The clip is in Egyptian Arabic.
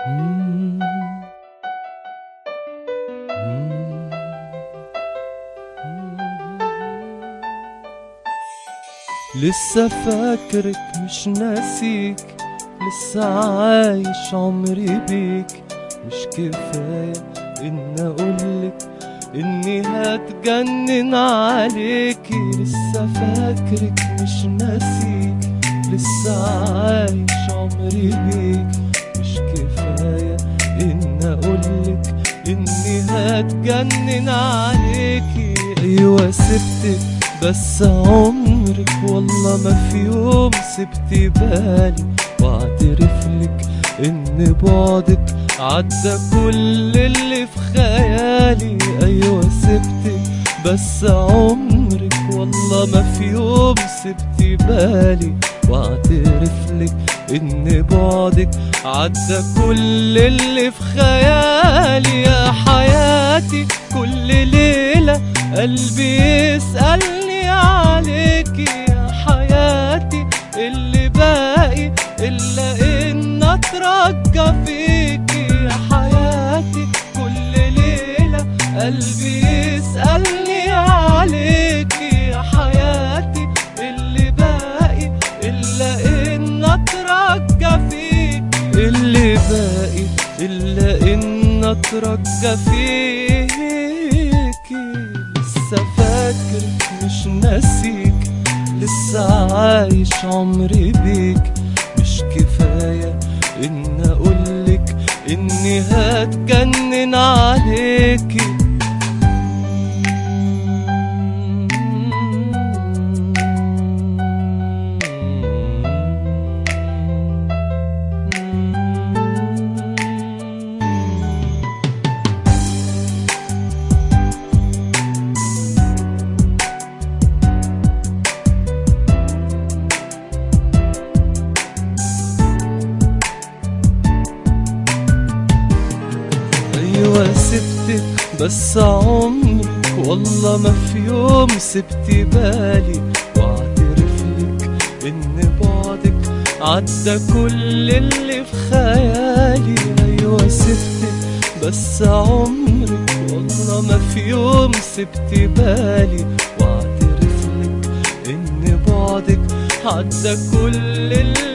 مم. لسه فاكرك مش ناسيك لسه عايش عمري بيك مش كفاية ان اقولك اني هتجنن عليكي لسه فاكرك مش ناسيك لسه عايش عمري بيك مش كفاية ان اقولك اني هتجنن عليكي ايوه سبتك بس عمرك والله ما في يوم سبتي بالي واعترف لك ان بعدك عدى كل اللي في خيالي ايوه سبتك بس عمرك والله ما في يوم سبتي بالي واعترف لك ان بعدك عدى كل اللي في خيالي يا حياتي كل ليلة قلبي يسألني عليكي يا حياتي اللي باقي إلا إن أترجى فيكي يا حياتي كل ليلة قلبي يسألني عليكي يا حياتي اللي باقي إلا إن أترجى فيكي اللي باقي إلا إن أترجى فيكي لسه فاكرك مش ناسيك لسه عايش عمري بيك مش كفاية إن أقولك إني هتجنن عليكي ايوه سبتك بس عمرك والله ما في يوم سبتي بالي واعترف لك ان بعدك عدى كل اللي في خيالي ايوه سبتك بس عمرك والله ما في يوم سبتي بالي واعترف لك ان بعدك عدى كل اللي